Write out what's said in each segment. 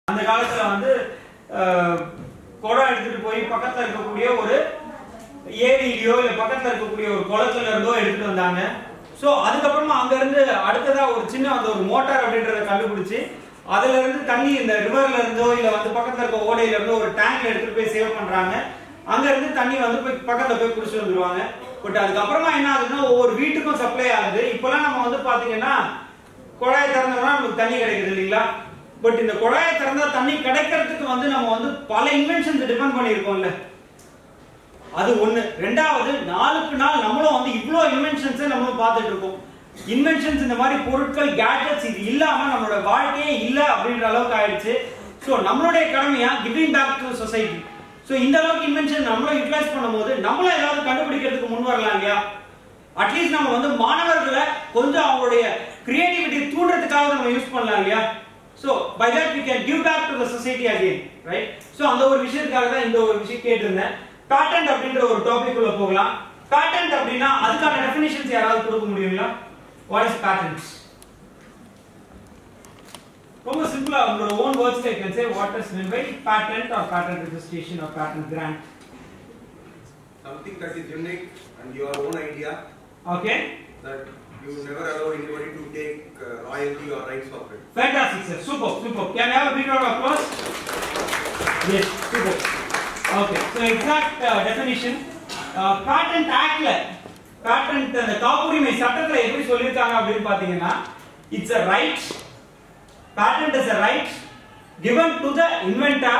அந்த காலத்துல வந்து அஹ், குடம் எடுத்துட்டு போய் பக்கத்துல இருக்கக்கூடிய ஒரு ஏரியிலயோ இல்ல பக்கத்துல இருக்கக்கூடிய ஒரு குளத்துல இருந்தோ எடுத்துட்டு வந்தாங்க சோ அதுக்கப்புறமா அங்க இருந்து அடுத்ததா ஒரு சின்ன அந்த ஒரு மோட்டார் அப்படின்றத கண்டுபிடிச்சு அதுல இருந்து தண்ணி இந்த ரிவர்ல இருந்தோ இல்ல வந்து பக்கத்துல இருக்க ஓடையில இருந்தோ ஒரு டேங்க்ல எடுத்துட்டு போய் சேவ் பண்றாங்க அங்க இருந்து தண்ணி வந்து போய் பக்கத்துல போய் குடிச்சு வந்துருவாங்க பட் அதுக்கப்புறமா என்ன ஆகுதுன்னா ஒவ்வொரு வீட்டுக்கும் சப்ளை ஆகுது இப்பெல்லாம் நம்ம வந்து பாத்தீங்கன்னா குழாயை திறந்தோம்னா நமக்கு தண்ணி கிடைக்குது இல்லைங்களா பட் இந்த குழாயை திறந்தா தண்ணி கிடைக்கிறதுக்கு வந்து நம்ம வந்து பல இன்வென்ஷன்ஸ் டிபெண்ட் பண்ணியிருக்கோம்ல அது ஒண்ணு ரெண்டாவது நாளுக்கு நாள் நம்மளும் வந்து இவ்ளோ இன்வென்ஷன்ஸை நம்மளும் பார்த்துட்டு இருக்கோம் இன்வென்ஷன்ஸ் இந்த மாதிரி பொருட்கள் கேட்ஜெட்ஸ் இது இல்லாம நம்மளோட வாழ்க்கையே இல்ல அப்படின்ற அளவுக்கு ஆயிடுச்சு ஸோ நம்மளுடைய கடமையா giving back to society so இந்த அளவுக்கு இன்வென்ஷன் நம்மளும் யூட்டிலைஸ் பண்ணும்போது நம்மளும் ஏதாவது கண்டுபிடிக்கிறதுக்கு முன் வரலாம் இல்லையா அட்லீஸ்ட் நம்ம வந்து மாணவர்களை கொஞ்சம் அவங்களுடைய கிரியேட்டிவிட்டி தூண்டுறதுக்காக நம்ம யூஸ் பண்ணலாம் இல்லையா so by that we can give back to the society again right so அந்த ஒரு விஷயத்துக்காக தான் இந்த ஒரு விஷயம் கேட்டிருந்தேன் பேட்டன்ட் அப்படின்ற ஒரு டாபிக் உள்ள போகலாம் பேட்டன்ட் அப்படின்னா அதுக்கான டெஃபினிஷன்ஸ் யாராவது கொடுக்க முடியுங்களா வாட் இஸ் பேட்டன்ட்ஸ் ரொம்ப சிம்பிளா உங்களோட ஓன் வேர்ட்ஸ்ல you can say what is mean by patent or patent registration or patent grant something that is unique and your own idea okay that you never allow anybody to take uh, royalty or rights of it. Fantastic, sir. Super, super. Can I have a big round of applause? Yes, super. Okay, so exact uh, definition. Uh, patent actல patent அந்த காப்புரிமை சட்டத்துல எப்படி சொல்லிருக்காங்க அப்படின்னு பாத்தீங்கன்னா it's a right patent is a right given to the inventor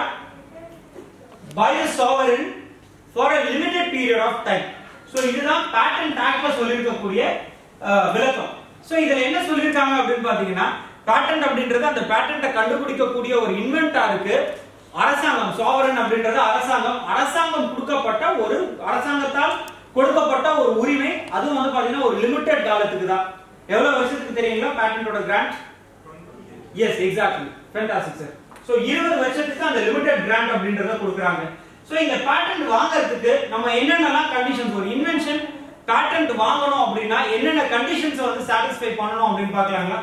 by the sovereign for a limited period of time so இதுதான் patent actல சொல்லிருக்கக்கூடிய அஹ், விளக்கம் so இதுல என்ன சொல்லிருக்காங்க அப்படின்னு பாத்தீங்கன்னா patent அப்படின்றது அந்த பேட்டன்ட்டை கண்டுபிடிக்கக்கூடிய ஒரு இன்வென்டாருக்கு அரசாங்கம் sovereign அப்படின்றது அரசாங்கம் அரசாங்கம் கொடுக்கப்பட்ட ஒரு அரசாங்கத்தால் கொடுக்கப்பட்ட ஒரு உரிமை அதுவும் வந்து பாத்தீங்கன்னா ஒரு லிமிடெட் காலத்துக்கு தான் எவ்வளவு வருஷத்துக்கு தெரியுங்களா பேட்டன்ட்டோட grant yes exactly fantastic sir so 20 வருஷத்துக்கு அந்த லிமிடெட் கிராண்ட் அப்படின்றத கொடுக்குறாங்க சோ இந்த பேட்டன்ட் வாங்குறதுக்கு நம்ம என்னென்னலாம் கண்டிஷன்ஸ் ஒரு இன்வென்ஷன் பேட்டன்ட் வாங்கணும் அப்படின்னா என்னென்ன கண்டிஷன்ஸ் வந்து சாட்டிஸ்ஃபை பண்ணணும் அப்படின்னு பார்க்கலாங்களா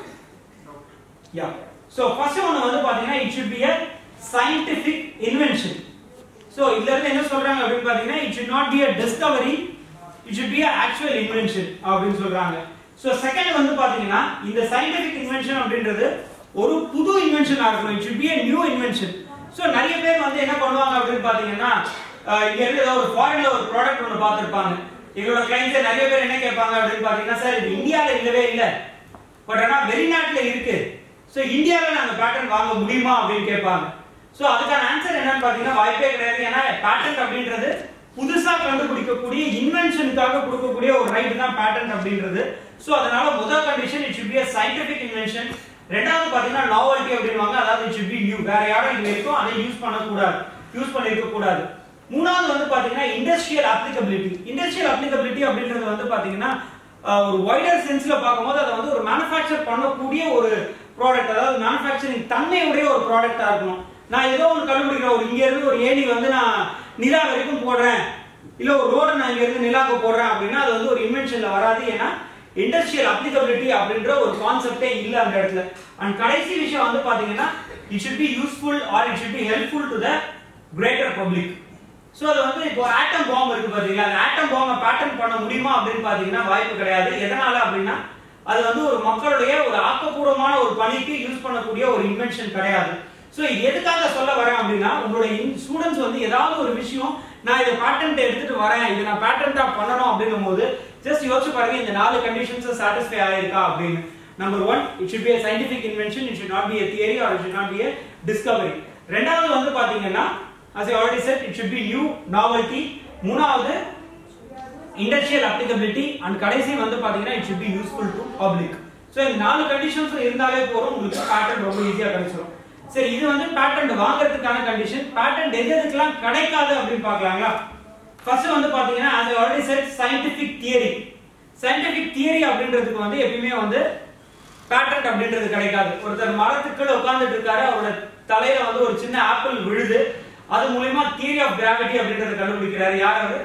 யா சோ ஃபர்ஸ்ட் ஒன்னு வந்து பாத்தீங்கன்னா it should be a scientific invention so இதுல இருந்து என்ன சொல்றாங்க அப்படின்னு பாத்தீங்கன்னா it should not be a discovery it should be a actual invention அப்படின்னு சொல்றாங்க சோ செகண்ட் வந்து பாத்தீங்கன்னா இந்த scientific invention அப்படின்றது ஒரு புது இன்வென்ஷனா இருக்கணும் it should be a new invention so நிறைய பேர் வந்து என்ன பண்ணுவாங்க அப்படின்னு பாத்தீங்கன்னா அஹ், இங்க இருந்து ஏதோ ஒரு ஃபாரின்ல ஒரு ப்ராடக்ட் ஒன்னு பார்த்திருப்பாங்க எங்களோட கிளைண்ட்ஸ் நிறைய பேர் என்ன கேட்பாங்க அப்படின்னு பாத்தீங்கன்னா சார் இது இந்தியால இல்லவே இல்ல பட் ஆனா வெளிநாட்டுல இருக்கு சோ இந்தியால நாங்க பேட்டர்ன் வாங்க முடியுமா அப்படின்னு கேட்பாங்க சோ அதுக்கான ஆன்சர் என்னன்னு பாத்தீங்கன்னா வாய்ப்பே கிடையாது ஏன்னா பேட்டன்ட் அப்படின்றது புதுசா கண்டுபிடிக்கக்கூடிய இன்வென்ஷனுக்காக கொடுக்கக்கூடிய ஒரு ரைட் தான் பேட்டன்ட் அப்படின்றது சோ அதனால முதல் condition it should be a scientific invention ரெண்டாவது பாத்தீங்கன்னா நாவல்டி அப்படின்வாங்க அதாவது இட் should be new வேற யாரும் இது வரைக்கும் அதை யூஸ் பண்ணக்கூடாது யூஸ் பண்ணிருக்க கூடாது மூணாவது வந்து பாத்தீங்கன்னா இண்டஸ்ட்ரியல் அப்ளிகபிலிட்டி இண்டஸ்ட்ரியல் அப்ளிகபிலிட்டி அப்படின்றது வந்து பாத்தீங்கன்னா அஹ், ஒரு வைடர் சென்ஸ்ல பார்க்கும்போது அதை வந்து ஒரு மேனுஃபேக்சர் பண்ணக்கூடிய ஒரு ப்ராடக்ட் அதாவது மேனுஃபேக்சரிங் தன்மையுடைய ஒரு ப்ராடக்டா இருக்கணும் நான் ஏதோ ஒன்று கண்டுபிடிக்கிறேன் ஒரு இங்க இருந்து ஒரு ஏணி வந்து நான் நிலா வரைக்கும் போடுறேன் இல்ல ஒரு ரோடு நான் இங்க இருந்து நிலாக்கு போடுறேன் அப்படின்னா அது வந்து ஒரு இன்வென்ஷன்ல வராது ஏன்னா இண்டஸ்ட்ரியல் அப்ளிகபிலிட்டி அப்படின்ற ஒரு கான்செப்டே இல்ல அந்த இடத்துல அண்ட் கடைசி விஷயம் வந்து பாத்தீங்கன்னா it should be useful or it should be helpful to the greater public so அது வந்து இப்போ ஆட்டம் பாம்பு இருக்கு பாத்தீங்களா அந்த ஆட்டம் பாம்பை பேட்டர்ன் பண்ண முடியுமா அப்படின்னு பாத்தீங்கன்னா வாய்ப்பு கிடையாது எதனால அப்படின்னா அது வந்து ஒரு மக்களுடைய ஒரு ஆக்கப்பூர்வமான ஒரு பணிக்கு யூஸ் பண்ணக்கூடிய ஒரு இன்வென்ஷன் கிடையாது சோ இது எதுக்காக சொல்ல வரேன் அப்படின்னா உங்களுடைய ஸ்டூடெண்ட்ஸ் வந்து ஏதாவது ஒரு விஷயம் நான் இதை பேட்டன்ட் எடுத்துட்டு வரேன் இதை நான் பேட்டன்டா பண்ணணும் அப்படின்னும் போது ஜஸ்ட் யோசிச்சு பாருங்க இந்த நாலு கண்டிஷன்ஸ் சாட்டிஸ்ஃபை ஆயிருக்கா அப்படின்னு number one it should be a scientific invention it should not be a theory or it should not be a discovery ரெண்டாவது வந்து பாத்தீங்கன்னா as I already said it should be new novelty மூணாவது industrial applicability and கடைசி வந்து பாத்தீங்கன்னா it should be useful to public so இந்த நாலு conditions இருந்தாலே போதும் உங்களுக்கு பேட்டர்ன் ரொம்ப ஈஸியா கிடைச்சிடும் சரி இது வந்து பேட்டன்ட் வாங்குறதுக்கான கண்டிஷன் பேட்டன்ட் எது எதுக்கெல்லாம் கிடைக்காது அப்படின்னு பார்க்கலாங்களா ஃபர்ஸ்ட் வந்து பாத்தீங்கன்னா as I already said scientific theory scientific theory அப்படின்றதுக்கு வந்து எப்பயுமே வந்து பேட்டன்ட் அப்படின்றது கிடைக்காது ஒருத்தர் மரத்துக்குள்ள உட்கார்ந்துட்டு இருக்காரு அவரோட தலையில வந்து ஒரு சின்ன ஆப்பிள் விழுது அது மூலியமா தியரி ஆஃப் கிராவிட்டி அப்படின்றத கண்டுபிடிக்கிறாரு யார் அவரு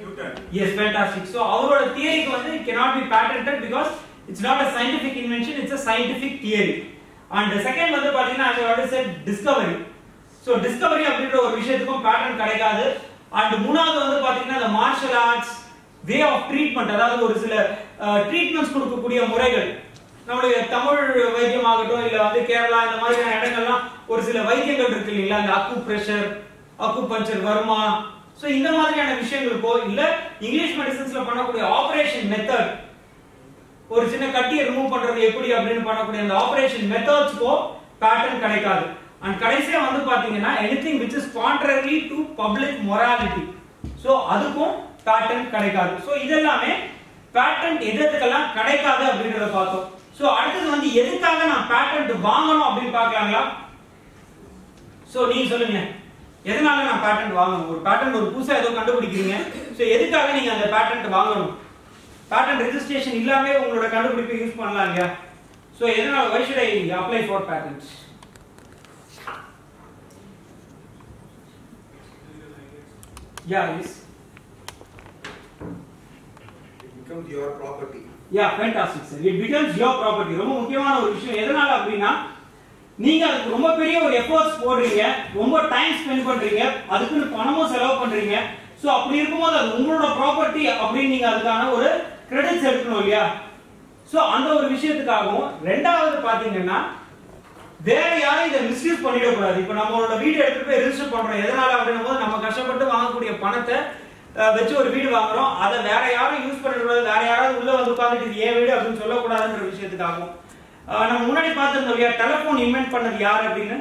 எஸ் ஃபேண்டாஸ்டிக் சோ அவரோட தியரிக்கு வந்து cannot be patented because it's not a scientific invention it's a scientific theory and second வந்து பாத்தீங்கன்னா as I already said discovery so discovery அப்படின்ற ஒரு விஷயத்துக்கும் பேட்டர்ன் கிடைக்காது அண்ட் மூணாவது வந்து பாத்தீங்கன்னா இந்த martial arts way of treatment அதாவது ஒரு சில ட்ரீட்மெண்ட்ஸ் கொடுக்கக்கூடிய முறைகள் நம்மளுடைய தமிழ் வைத்தியம் ஆகட்டும் இல்ல வந்து கேரளா இந்த மாதிரியான இடங்கள்லாம் ஒரு சில வைத்தியங்கள் இருக்கு இல்லைங்களா இந்த அக்கு பிரஷர் அக்கு பஞ்சர் வர்மா ஸோ இந்த மாதிரியான விஷயங்களுக்கோ இல்ல இங்கிலீஷ் மெடிசன்ஸ்ல பண்ணக்கூடிய ஆபரேஷன் மெத்தட் ஒரு சின்ன கட்டியை ரிமூவ் பண்றது எப்படி அப்படின்னு பண்ணக்கூடிய அந்த ஆபரேஷன் மெத்தட்ஸ்க்கோ பேட்டர்ன் கிடைக்காது அண்ட் கடைசியா வந்து பாத்தீங்கன்னா anything which is contrary to public morality so அதுக்கும் பேட்டர்ன் கிடைக்காது சோ இதெல்லாமே பேட்டர்ன் எதுக்கெல்லாம் கிடைக்காது அப்படின்றத பார்த்தோம் சோ அடுத்தது வந்து எதுக்காக நான் பேட்டர்ன் வாங்கணும் அப்படின்னு பார்க்கலாங்களா சோ நீங்க சொல்லுங்க எதனால நான் பேட்டர்ன் வாங்கணும் ஒரு பேட்டர்ன் ஒரு புதுசா ஏதோ கண்டுபிடிக்கிறீங்க சோ எதுக்காக நீங்க அந்த பேட்டர்ன் வாங்கணும் பேட்டர்ன் ரெஜிஸ்ட்ரேஷன் இல்லாம உங்களோட கண்டுபிடிப்பை யூஸ் பண்ணலாம் இல்லையா சோ எதனால why should I apply for patents yeah yes It becomes your property. Yeah fantastic sir it becomes your property ரொம்ப முக்கியமான ஒரு விஷயம் எதனால அப்படின்னா நீங்க அதுக்கு ரொம்ப பெரிய ஒரு எஃபோர்ட்ஸ் போடுறீங்க ரொம்ப டைம் ஸ்பெண்ட் பண்றீங்க அதுக்குன்னு பணமும் செலவு பண்றீங்க சோ அப்படி இருக்கும்போது அது உங்களோட ப்ராப்பர்ட்டி அப்படின்னு நீங்க அதுக்கான ஒரு கிரெடிட்ஸ் எடுக்கணும் இல்லையா சோ அந்த ஒரு விஷயத்துக்காகவும் ரெண்டாவது பாத்தீங்கன்னா வேற யாரும் இதை மிஸ்யூஸ் பண்ணிடக்கூடாது இப்போ நம்மளோட வீடு எடுத்துட்டு போய் ரிஜிஸ்டர் பண்றோம் எதனால அப்படின்னும் போது நம்ம கஷ்டப்பட்டு வாங்கக்கூடிய பணத்தை அஹ், வச்சு ஒரு வீடு வாங்குறோம் அதை வேற யாரும் யூஸ் பண்ணிடக்கூடாது வேற யாராவது உள்ள வந்து உட்காந்துட்டு இது ஏன் வீடு அப்படின்னு சொல்லக்கூடாதுன்ற விஷயத்துக்காகவும் அஹ், நம்ம முன்னாடி பார்த்திருந்தோம் இல்லையா டெலிபோன் இன்வென்ட் பண்ணது யார் அப்படின்னு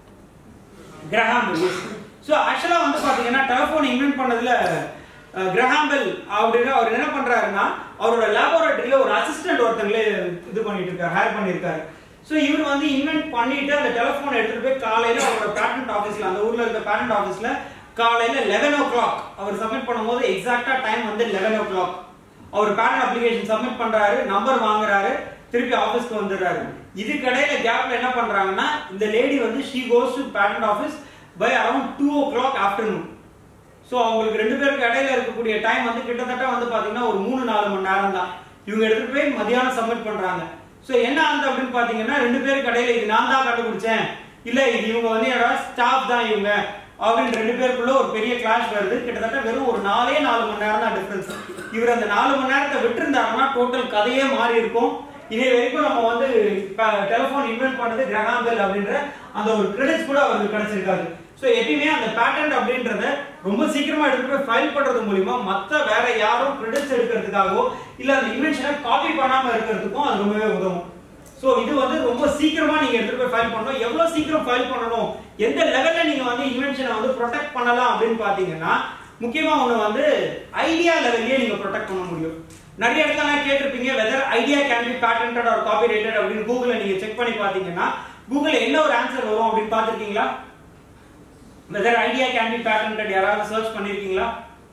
கிரஹாம் பெல் ஸோ ஆக்சுவலாக வந்து பார்த்தீங்கன்னா டெலிஃபோன் இன்வென்ட் பண்ணதுல அஹ், கிரஹாம் பெல் அப்படின்னு அவர் என்ன பண்றாருன்னா அவரோட லேபோரட்டரியில ஒரு அசிஸ்டன்ட் ஒருத்தங்களே இது பண்ணிட்டு இருக்காரு ஹேர் பண்ணியிருக்காரு ஸோ இவர் வந்து இன்வென்ட் பண்ணிட்டு அந்த டெலிஃபோன் எடுத்துட்டு போய் காலையில அவரோட பேட்டன்ட் ஆஃபீஸ்ல அந்த ஊர்ல இருக்க பேட்டன்ட் ஆஃபீஸ்ல காலையில லெவன் ஓ கிளாக் அவர் சப்மிட் பண்ணும்போது எக்ஸாக்டா டைம் வந்து லெவன் ஓ கிளாக் அவர் பேட்டன்ட் அப்ளிகேஷன் சப்மிட் பண்றாரு நம்பர் வாங்குறாரு திருப்பி ஆபீஸ்க்கு வந்துடுறாரு இதுக்கு இடையில கேப்ல என்ன பண்றாங்கன்னா இந்த லேடி வந்து she goes to patent office by around two o'clock afternoon so அவங்களுக்கு ரெண்டு பேருக்கு இடையில இருக்கக்கூடிய டைம் வந்து கிட்டத்தட்ட வந்து பாத்தீங்கன்னா ஒரு மூணு நாலு மணி நேரம் தான் இவங்க எடுத்துட்டு போய் மதியானம் சப்மிட் பண்றாங்க ஸோ என்ன ஆகுது அப்படின்னு பாத்தீங்கன்னா ரெண்டு பேருக்கு இடையில இது நான் தான் கண்டுபிடிச்சேன் இல்ல இது இவங்க வந்து என்னோட ஸ்டாஃப் தான் இவங்க அப்படின்னு ரெண்டு பேருக்குள்ள ஒரு பெரிய கிளாஷ் வருது கிட்டத்தட்ட வெறும் ஒரு நாலே நாலு மணி நேரம் தான் டிஃபரன்ஸ் இவர் அந்த நாலு மணி நேரத்தை விட்டுருந்தாருன்னா டோட்டல் கதையே மாறி இருக்கும் இதே வரைக்கும் நம்ம வந்து டெலிபோன் இன்வென்ட் பண்ணது கிரஹாம் பெல் அப்படின்ற அந்த ஒரு கிரெடிட்ஸ் கூட அவருக்கு கிடைச்சிருக்காது ஸோ எப்பயுமே அந்த பேட்டன்ட் அப்படின்றத ரொம்ப சீக்கிரமா எடுத்துட்டு போய் ஃபைல் பண்றது மூலியமா மத்த வேற யாரும் கிரெடிட்ஸ் எடுக்கிறதுக்காகவோ இல்ல அந்த இன்வென்ஷனை காப்பி பண்ணாம இருக்கிறதுக்கும் அது ரொம்பவே உதவும் ஸோ இது வந்து ரொம்ப சீக்கிரமா நீங்க எடுத்துட்டு போய் ஃபைல் பண்ணணும் எவ்வளவு சீக்கிரம் ஃபைல் பண்ணணும் எந்த லெவல்ல நீங்க வந்து இன்வென்ஷனை வந்து ப்ரொடெக்ட் பண்ணலாம் அப்படின்னு பாத்தீங்கன்னா முக்கியமா ஒண்ணு வந்து ஐடியா லெவல்லயே நீங்க ப்ரொடெக்ட் பண்ண முடியும் நிறைய இடத்துல கேட்டிருப்பீங்க whether idea can be patented or copyrighted அப்படின்னு கூகுள்ல நீங்க செக் பண்ணி பாத்தீங்கன்னா கூகுள்ல என்ன ஒரு ஆன்சர் வரும் அப்படின்னு பாத்திருக்கீங்களா whether idea can be patented யாராவது சர்ச் பண்ணிருக்கீங்களா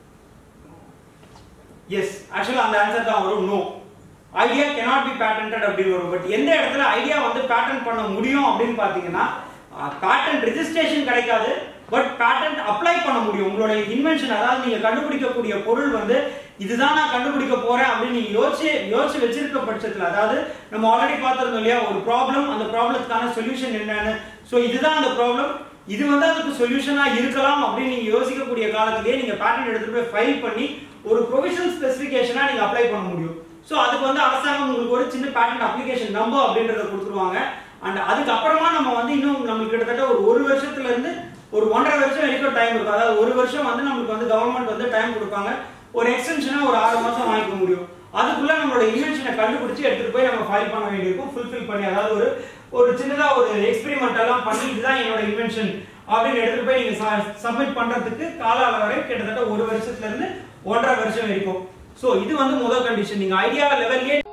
எஸ் ஆக்சுவலா அந்த ஆன்சர் தான் வரும் no idea cannot be patented அப்படின்னு வரும் பட் எந்த இடத்துல ஐடியா வந்து பேட்டன் பண்ண முடியும் அப்படின்னு பாத்தீங்கன்னா பேட்டன் ரெஜிஸ்ட்ரேஷன் கிடைக்காது பட் பேட்டன்ட் அப்ளை பண்ண முடியும் உங்களோட இன்வென்ஷன் அதாவது நீங்க கண்டுபிடிக்கக்கூடிய பொருள் வந்து இதுதான் நான் கண்டுபிடிக்க போறேன் அப்படின்னு நீங்க யோசிச்சு யோசிச்சு வச்சிருக்க பட்சத்துல அதாவது நம்ம ஆல்ரெடி பார்த்திருந்தோம் இல்லையா ஒரு ப்ராப்ளம் அந்த ப்ராப்ளத்துக்கான சொல்யூஷன் என்னன்னு சோ இதுதான் அந்த ப்ராப்ளம் இது வந்து அதுக்கு சொல்யூஷனா இருக்கலாம் அப்படின்னு நீங்க யோசிக்கக்கூடிய காலத்திலேயே நீங்க பேட்டன்ட் எடுத்துட்டு போய் ஃபைல் பண்ணி ஒரு ப்ரொவிஷனல் ஸ்பெசிஃபிகேஷனா நீங்க அப்ளை பண்ண முடியும் சோ அதுக்கு வந்து அரசாங்கம் உங்களுக்கு ஒரு சின்ன பேட்டன்ட் அப்ளிகேஷன் நம்பர் அப்படின்றத கொடுத்துருவாங்க அண்ட் அதுக்கு அப்புறமா நம்ம வந்து இன்னும் நம்மளுக்கு கிட்டத்தட்ட ஒரு ஒரு வருஷத்துல இருந்து ஒரு ஒன்றரை வருஷம் வரைக்கும் டைம் இருக்கும் அதாவது ஒரு வருஷம் வந்து நம்மளுக்கு வந்து கவர்மெண்ட் வந்து டைம் கொடுப்பாங்க ஒரு எக்ஸ்டென்ஷனா ஒரு ஆறு மாசம் வாங்கிக்க முடியும் அதுக்குள்ள நம்மளோட இன்வென்ஷனை கண்டுபிடிச்சு எடுத்துட்டு போய் நம்ம ஃபைல் பண்ண வேண்டியிருக்கும் ஃபுல்ஃபில் பண்ணி அதாவது ஒரு ஒரு சின்னதா ஒரு எக்ஸ்பெரிமெண்ட் எல்லாம் பண்ணி இதுதான் என்னோட இன்வென்ஷன் அப்படின்னு எடுத்துட்டு போய் நீங்க சப்மிட் பண்றதுக்கு கால அளவரை கிட்டத்தட்ட ஒரு வருஷத்துல இருந்து ஒன்றரை வருஷம் வரைக்கும் சோ இது வந்து முதல் கண்டிஷன் நீங்க ஐடியா லெவல்லே